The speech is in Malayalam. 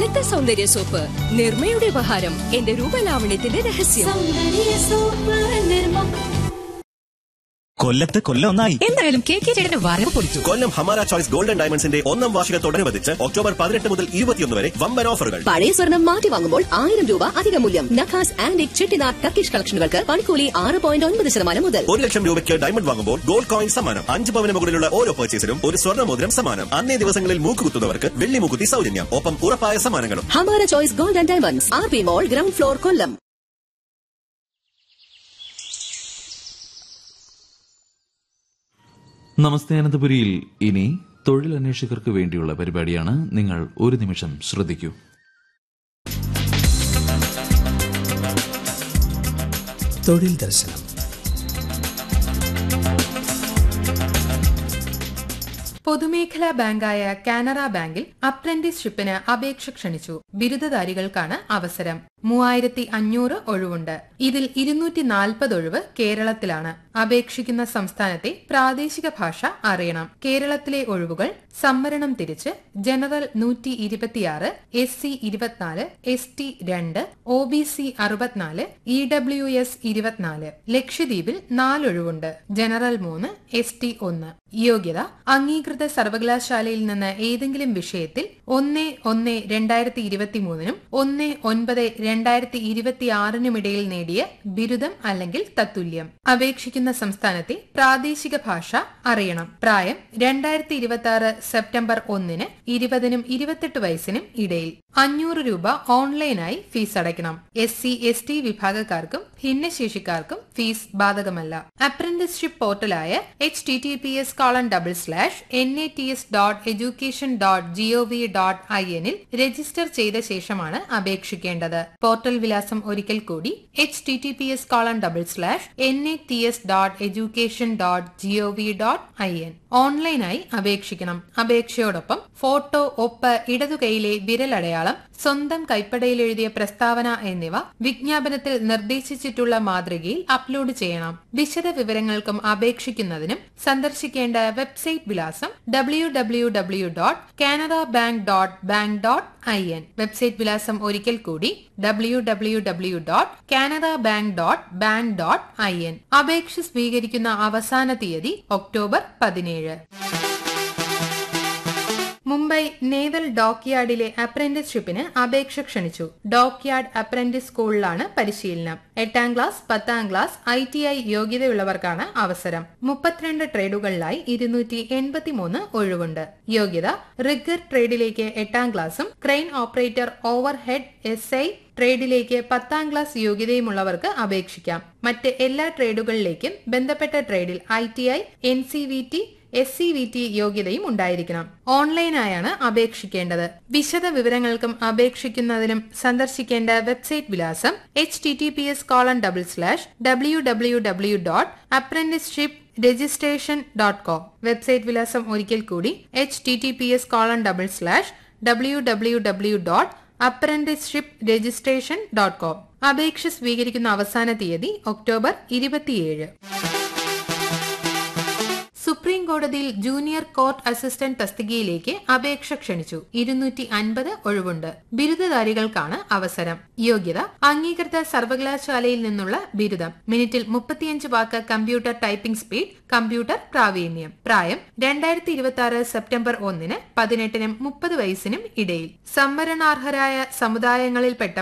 കനത്ത സൗന്ദര്യ സോപ്പ് നിർമ്മയുടെ ഉപഹാരം എന്റെ രൂപലാവണ്യത്തിന്റെ രഹസ്യം കൊല്ലത്ത് കൊല്ലം ഒന്നായി എന്തായാലും കെ കെ ചേട്ടന്റെ വരവ് പൊളിച്ചു കൊല്ലം ഹമാര ചോയ്സ് ഗോൾഡൻ ഡയമണ്ട്സിന്റെ ഒന്നാം വാർഷികത്തോടനുബന്ധിച്ച് ഒക്ടോബർ പതിനെട്ട് മുതൽ ഇരുപത്തിയൊന്ന് വരെ വമ്പൻ ഓഫറുകൾ പഴയ സ്വർണം മാറ്റി വാങ്ങുമ്പോൾ ആയിരം രൂപ അധിക മൂല്യം നഖാസ് ആൻഡ് ചെട്ടിനാർ ടർക്കിഷ് കളക്ഷനുകൾക്ക് പണിക്കൂലി ആറ് പോയിന്റ് ഒൻപത് ശതമാനം മുതൽ ഒരു ലക്ഷം രൂപയ്ക്ക് ഡയമണ്ട് വാങ്ങുമ്പോൾ ഗോൾഡ് കോയിൻ സമ്മാനം അഞ്ച് പവന് മുകളിലുള്ള ഓരോ പർച്ചേസിനും ഒരു സ്വർണ്ണ മോതിരം സമ്മാനം അന്നേ ദിവസങ്ങളിൽ മൂക്കുകുത്തുന്നവർക്ക് വെള്ളി മൂക്കുത്തി സൗജന്യം ഒപ്പം ഉറപ്പായ സമ്മാനങ്ങളും Hamara choice gold and diamonds R P mall ground floor Kollam നമസ്തേ അനന്തപുരിയിൽ ഇനി തൊഴിലന്വേഷകർക്ക് വേണ്ടിയുള്ള പരിപാടിയാണ് നിങ്ങൾ ഒരു നിമിഷം ശ്രദ്ധിക്കൂ തൊഴിൽ ദർശനം പൊതുമേഖലാ ബാങ്കായ കാനറ ബാങ്കിൽ അപ്രന്റീസ്ഷിപ്പിന് അപേക്ഷ ക്ഷണിച്ചു ബിരുദധാരികൾക്കാണ് അവസരം മൂവായിരത്തി അഞ്ഞൂറ് ഒഴിവുണ്ട് ഇതിൽ ഇരുന്നൂറ്റി നാൽപ്പത് ഒഴിവ് കേരളത്തിലാണ് അപേക്ഷിക്കുന്ന സംസ്ഥാനത്തെ പ്രാദേശിക ഭാഷ അറിയണം കേരളത്തിലെ ഒഴിവുകൾ സംവരണം തിരിച്ച് ജനറൽ നൂറ്റി ഇരുപത്തിയാറ് എസ് സി ഇരുപത്തിനാല് എസ് ടി രണ്ട് ഒ ബി സി അറുപത്തിനാല് ഇ ഡബ്ല്യു എസ് ഇരുപത്തിനാല് ലക്ഷദ്വീപിൽ നാലൊഴിവുണ്ട് ജനറൽ മൂന്ന് എസ് ടി ഒന്ന് യോഗ്യത അംഗീകൃത സർവകലാശാലയിൽ നിന്ന് ഏതെങ്കിലും വിഷയത്തിൽ ഒന്ന് ഒന്ന് രണ്ടായിരത്തി ഇരുപത്തി മൂന്നിനും ഒന്ന് ഒൻപത് രണ്ടായിരത്തി ഇരുപത്തി ആറിനുമിടയിൽ നേടിയ ബിരുദം അല്ലെങ്കിൽ തത്തുല്യം അപേക്ഷിക്കുന്ന സംസ്ഥാനത്തെ പ്രാദേശിക ഭാഷ അറിയണം പ്രായം രണ്ടായിരത്തി ഇരുപത്തി ആറ് സെപ്റ്റംബർ ഒന്നിന് ഇരുപതിനും ഇരുപത്തെട്ട് വയസ്സിനും ഇടയിൽ അഞ്ഞൂറ് രൂപ ഓൺലൈനായി ഫീസ് അടയ്ക്കണം എസ് സി എസ് ടി വിഭാഗക്കാർക്കും ഭിന്നശേഷിക്കാർക്കും ഫീസ് ബാധകമല്ല അപ്രന്റിസ്ഷിപ്പ് പോർട്ടലായ H T T P S colon double slash N A T S dot education dot G O V dot I എന്നിൽ രജിസ്റ്റർ ചെയ്ത ശേഷമാണ് അപേക്ഷിക്കേണ്ടത് പോർട്ടൽ വിലാസം ഒരിക്കൽ കൂടി H T T P S colon double slash N A T S dot education dot G O V dot I N ഓൺലൈനായി അപേക്ഷിക്കണം അപേക്ഷയോടൊപ്പം ഫോട്ടോ ഒപ്പ് ഇടതു കൈയിലെ വിരലടയാളം സ്വന്തം കൈപ്പടയിൽ എഴുതിയ പ്രസ്താവന എന്നിവ വിജ്ഞാപനത്തിൽ നിർദ്ദേശിച്ചിട്ടുള്ള മാതൃകയിൽ അപ്ലോഡ് ചെയ്യണം വിശദ വിവരങ്ങൾക്കും അപേക്ഷിക്കുന്നതിനും സന്ദർശിക്കേണ്ട വെബ്സൈറ്റ് വിലാസം W W W dot Canara bank dot bank dot I N website വിലാസം ഒരിക്കൽ കൂടി W W W dot Canara bank dot bank dot I N അപേക്ഷ സ്വീകരിക്കുന്ന അവസാന തീയതി ഒക്ടോബർ പതിനേഴ് മുംബൈ നേവൽ ഡോക്യാർഡിലെ അപ്രന്റീസ്ഷിപ്പിന് അപേക്ഷ ക്ഷണിച്ചു ഡോക്യാർഡ് അപ്രന്റീസ് സ്കൂളിലാണ് പരിശീലനം എട്ടാം ക്ലാസ് പത്താം ക്ലാസ് ഐ ടി ഐ യോഗ്യതയുള്ളവർക്കാണ് അവസരം മുപ്പത്തിരണ്ട് ട്രേഡുകളിലായി ഇരുന്നൂറ്റി എൺപത്തിമൂന്ന് ഒഴിവുണ്ട് യോഗ്യത റിഗർ ട്രേഡിലേക്ക് എട്ടാം ക്ലാസും crane operator overhead S I ട്രേഡിലേക്ക് പത്താം ക്ലാസ് യോഗ്യതയുമുള്ളവർക്ക് അപേക്ഷിക്കാം മറ്റ് എല്ലാ ട്രേഡുകളിലേക്കും ബന്ധപ്പെട്ട ട്രേഡിൽ I T I N C V T S C V T യോഗ്യതയും ഉണ്ടായിരിക്കണം ഓൺലൈനായാണ് അപേക്ഷിക്കേണ്ടത് വിശദ വിവരങ്ങൾക്കും അപേക്ഷിക്കുന്നതിനും സന്ദർശിക്കേണ്ട വെബ്സൈറ്റ് വിലാസം H T T P S colon double slash W W W dot apprenticeship registration dot com website വിലാസം ഒരിക്കൽ കൂടി H T T P S colon double slash W W W dot apprenticeship registration dot com അപേക്ഷ സ്വീകരിക്കുന്ന അവസാന തീയതി ഒക്ടോബർ ഇരുപത്തിയേഴ് സുപ്രീം കോടതിയിൽ ജൂനിയർ കോർട്ട് അസിസ്റ്റന്റ് തസ്തികയിലേക്ക് അപേക്ഷ ക്ഷണിച്ചു ഇരുന്നൂറ്റി അൻപത് ഒഴിവുണ്ട് ബിരുദധാരികൾക്കാണ് അവസരം യോഗ്യത അംഗീകൃത സർവകലാശാലയിൽ നിന്നുള്ള ബിരുദം മിനിറ്റിൽ മുപ്പത്തിയഞ്ച് വാക്ക് കമ്പ്യൂട്ടർ ടൈപ്പിംഗ് സ്പീഡ് കമ്പ്യൂട്ടർ പ്രാവീണ്യം പ്രായം രണ്ടായിരത്തി ഇരുപത്തി ആറ് സെപ്റ്റംബർ ഒന്നിന് പതിനെട്ടിനും മുപ്പത് വയസ്സിനും ഇടയിൽ സംവരണാർഹരായ സമുദായങ്ങളിൽപ്പെട്ട